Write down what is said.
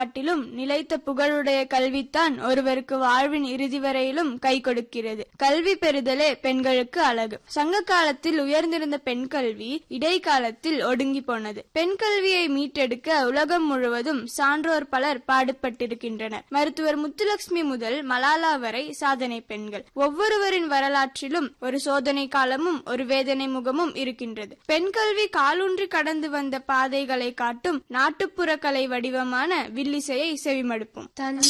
காட்டிலும் நிலைத்த புகழுடைய கல்வித்தான் ஒருவருக்கு வாழ்வின் இறுதி வரையிலும் கை கொடுக்கிறது கல்வி பெறுதலே பெண்களுக்கு அழகு சங்க காலத்தில் உயர்ந்திருந்த பெண் கல்வி இடைக்காலத்தில் ஒடுங்கி போனது பெண் கல்வியை மீட்டெடுக்க உலகம் முழுவதும் சான்றோர் பலர் பாடுபட்டிருக்கின்றனர் மருத்துவர் முத்துலட்சுமி முதல் மலாலா வரை சாதனை பெண்கள் ஒவ்வொருவரின் வரலாற்றிலும் ஒரு சோதனை காலமும் ஒரு வேதனை முகமும் இருக்கின்றது பெண் கல்வி காலூன்றி கடந்து வந்த பாதைகளை காட்டும் நாட்டுப்புற கலை வடிவமான வில்லிசையை செவிமடுப்போம் தஞ்சை